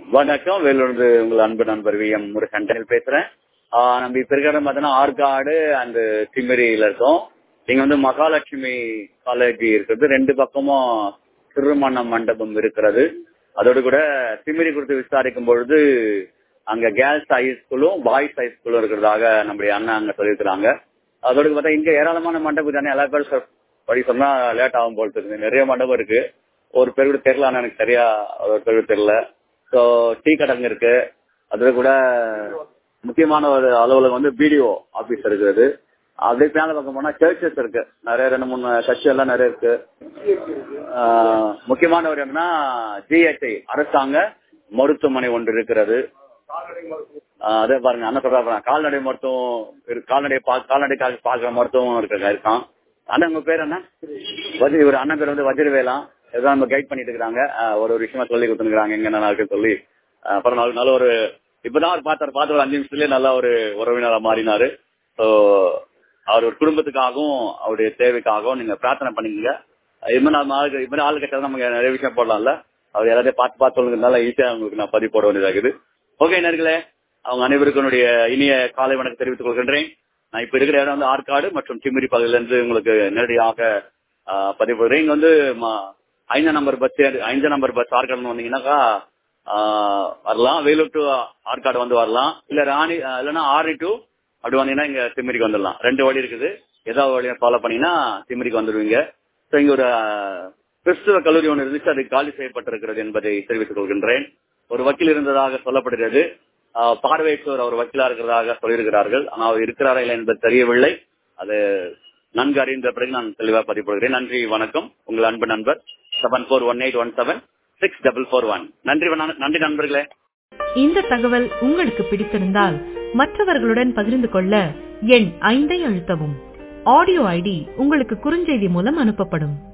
வணக்கம் வேலூர்ந்து உங்கள் அன்பு நண்பர் வி எம் முருகன் பேசுறேன் ஆஹ் நம்ம இப்ப இருக்கிற பார்த்தீங்கன்னா ஆற்காடு அண்ட் திமிரியில இருக்கோம் இங்க வந்து மகாலட்சுமி காலேஜ் இருக்கிறது ரெண்டு பக்கமும் திருமண மண்டபம் இருக்கிறது அதோடு கூட திமிரி குறித்து விசாரிக்கும் பொழுது அங்க கேர்ள்ஸ் ஹை ஸ்கூலும் பாய்ஸ் ஹை ஸ்கூலும் இருக்கிறதாக நம்முடைய அண்ணன் அங்க சொல்லியிருக்கிறாங்க அதோடு பார்த்தா இங்க ஏராளமான மண்டபம் தானே எல்லா பேரும் சொ- படி சொன்னா லேட் ஆகும் போல் தெரியுது நிறைய மண்டபம் இருக்கு ஒரு பேர் கூட தெரியல ஆனா எனக்கு சரியா ஒரு பேர் கூட தெரியல ஸோ டீ கடைங்க இருக்கு அதுல கூட முக்கியமான ஒரு அலுவலகம் வந்து பிடிஓ ஆபீஸ் இருக்கிறது அப்படியே மேல பக்கம் போனா சர்ச்சஸ் இருக்கு நிறைய ரெண்டு மூணு கட்சி எல்லாம் நிறைய இருக்கு ஆஹ் முக்கியமான ஒரு என்னன்னா ஜிஹெச்ஐ அரசாங்க மருத்துவமனை ஒன்று இருக்கிறது ஆஹ் அதே பாருங்க அண்ணன் சொல்றா பாருங்க கால்நடை மருத்துவம் இருக்கு. கால்நடை பா- கால்நடை கா- பார்க்கிற மருத்துவம் இருக்க இருக்கான் அண்ணன் உங்க பேர் என்ன வஜி இவர் அண்ணன் பேர் வந்து வஜ்ரவேலா ஏதோ நம்ம கைட் பண்ணிட்டு இருக்காங்க ஆஹ் ஒரு ஒரு விஷயமா சொல்லி கொடுத்துருக்காங்க எங்க என்ன இருக்கு சொல்லி ஆஹ் அப்புறம் நல்ல நல்ல ஒரு இப்பதான் அவர் பார்த்தாரு பார்த்த ஒரு அஞ்சு நிமிஷத்துலயே நல்ல ஒரு உறவினரா மாறினாரு ஸோ அவர் ஒரு குடும்பத்துக்காகவும் அவருடைய தேவைக்காகவும் நீங்க பிரார்த்தனை பண்ணிக்கங்க இது மாதிரி நம்ம ஆளுக்கு இது மாதிரி ஆளு கட்டாத நமக்கு நிறைய விஷயம் போடலாம்ல அவர் எல்லாத்தையும் பார்த்து பார்த்து சொல்லுங்கிறதுனால ஈஸியா உங்களுக்கு நான் பதிவு போட வேண்டியதாகுது ஓகே நேர்களே அவங்க அனைவருக்கும் என்னுடைய இனிய காலை வணக்கம் தெரிவித்துக் கொள்கின்றேன் நான் இப்ப இருக்கிற இடம் வந்து ஆற்காடு மற்றும் திமிரி பகுதியில இருந்து உங்களுக்கு நேரடியாக ஆஹ், பதிவு போடுறேன் இங்க வந்து ம- ஐந்தாம் நம்பர் பஸ் ஐந்தாம் நம்பர் பஸ் ஆற்காடு வந்தீங்கன்னாக்கா ஆஹ், வரலாம் வேலூர் டு ஆற்காடு வந்து வரலாம் இல்ல ராணி ஆஹ், இல்லைன்னா ஆரணி டு அப்படி வந்தீங்கன்னா இங்க திமிரிக்கு வந்துடலாம் ரெண்டு வழி இருக்குது ஏதாவது வழியை ஃபாலோ பண்ணீங்கன்னா திமிரிக்கு வந்துடுவீங்க ஸோ இங்க ஒரு ஆஹ், கிறிஸ்துவ கல்லூரி ஒன்று இருந்துச்சு அது காலி செய்யப்பட்டிருக்கிறது என்பதை தெரிவித்துக் கொள்கின்றேன் ஒரு வக்கீல் இருந்ததாக சொல்லப்படுகிறது ஆஹ், பார்வையற்றோர் அவர் வக்கீலா இருக்கிறதாக சொல்லியிருக்கிறார்கள் ஆனால் அவர் இருக்கிறாரா இல்லை என்பது தெரியவில்லை அது நன்கு அறிந்த பிறகு நான் தெளிவாக பதிவுபடுகிறேன் நன்றி வணக்கம் உங்கள் அன்பு நண்பர் seven four one eight one seven six double four one நன்றி வண- நன்றி நண்பர்களே இந்த தகவல் உங்களுக்கு பிடித்திருந்தால் மற்றவர்களுடன் பகிர்ந்து கொள்ள எண் ஐந்தை அழுத்தவும் ஆடியோ ஐடி உங்களுக்கு குறுஞ்செய்தி மூலம் அனுப்பப்படும்